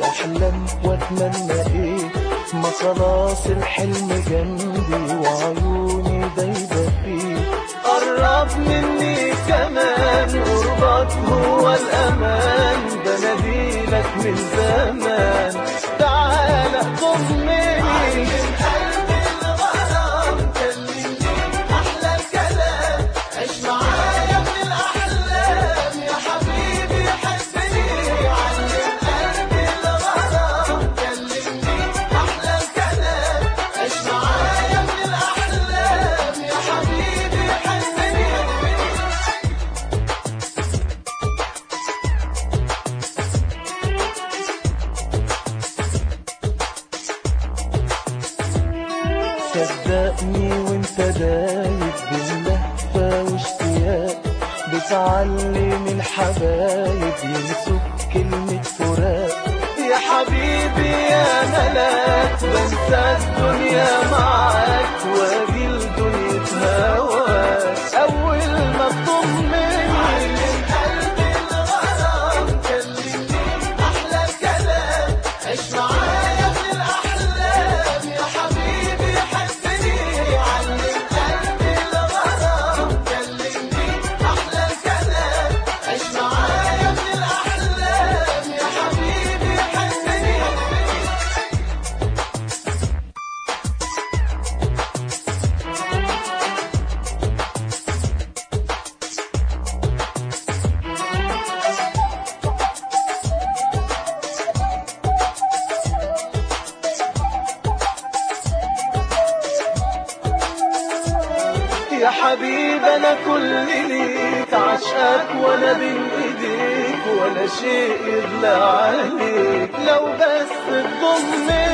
احلم واتمنى ايه ما خلاص الحلم جنبي وعيوني دايبه فيه قرب مني كمان قربك هو الامان بناديلك من زمان تعالى ضمني قلبي الغرام كلمني احلى الكلام عيش معايا من الاحلام يا حبيبي حبني علم قلبي الغرام كلمني احلى الكلام عيش معايا من الاحلام يا حبيبي حبني صدقني وانت دايب باللهفة واشتياق بتعلم الحبايب ينسوك كلمة فراق يا حبيبي يا ملاك بنسى الدنيا معاك واجي لدنيا هواك اول ما تضمني علم قلبي الغرام كلمني احلى الكلام عيش معايا من الاحلام يا حبيبي حبني علم قلبي الغرام كلمني احلى الكلام عيش معايا من الاحلام يا حبيبي حبني يا حبيب انا كل ليك عشقك وانا بين ايديك ولا شيء يغلى عليك لو بس تضمني